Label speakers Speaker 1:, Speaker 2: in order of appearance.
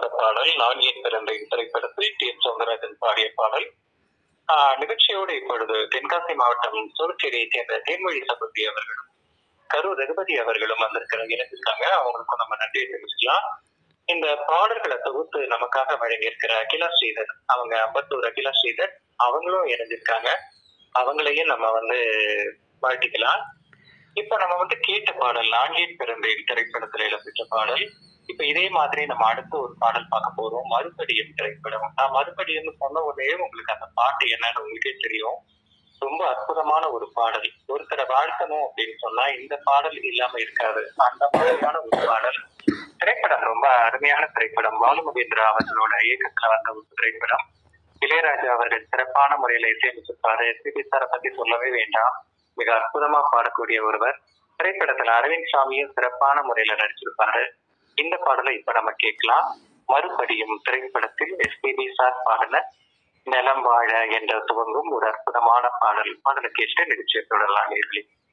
Speaker 1: வந்த பாடல் நான் ஏன் பிறந்தேன் திரைப்படத்தில் டி எஸ் சௌந்தரராஜன் பாடிய பாடல் ஆஹ் நிகழ்ச்சியோடு இப்பொழுது தென்காசி மாவட்டம் சோழச்சேரியை சேர்ந்த தேன்மொழி சபதி அவர்களும் கரூர் ரகுபதி அவர்களும் வந்திருக்கிற இணைந்திருக்காங்க அவங்களுக்கும் நம்ம நன்றியை தெரிவிச்சுக்கலாம் இந்த பாடல்களை தொகுத்து நமக்காக வழங்கியிருக்கிற அகிலா ஸ்ரீதர் அவங்க அம்பத்தூர் அகிலா ஸ்ரீதர் அவங்களும் இணைஞ்சிருக்காங்க அவங்களையும் நம்ம வந்து வாழ்த்திக்கலாம் இப்ப நம்ம வந்து கேட்ட பாடல் நான்கேன் பிறந்தேன் திரைப்படத்துல இடம்பெற்ற பாடல் இப்ப இதே மாதிரி நம்ம அடுத்து ஒரு பாடல் பார்க்க போறோம் மறுபடியும் திரைப்படம் நான் மறுபடியும் சொன்ன உடனே உங்களுக்கு அந்த பாட்டு என்னன்னு உங்களுக்கே தெரியும் ரொம்ப அற்புதமான ஒரு பாடல் ஒருத்தரை வாழ்த்தணும் அப்படின்னு சொன்னா இந்த பாடல் இல்லாம இருக்காது அந்த மாதிரியான ஒரு பாடல் திரைப்படம் ரொம்ப அருமையான திரைப்படம் பாலுமகேந்திரா அவர்களோட இயக்கத்துல வந்த ஒரு திரைப்படம் இளையராஜா அவர்கள் சிறப்பான முறையில இசையமைச்சிருப்பாரு எஸ்பிபி சாரை பத்தி சொல்லவே வேண்டாம் மிக அற்புதமா பாடக்கூடிய ஒருவர் திரைப்படத்துல அரவிந்த் சாமியும் சிறப்பான முறையில நடிச்சிருப்பாரு இந்த பாடலை இப்ப நம்ம கேட்கலாம் மறுபடியும் திரைப்படத்தில் எஸ்பிபி சார் பாடின நிலம் வாழ என்ற துவங்கும் ஒரு அற்புதமான பாடல் பாடலை கேட்டு நிகழ்ச்சியை தொடரலாம் நேர்களே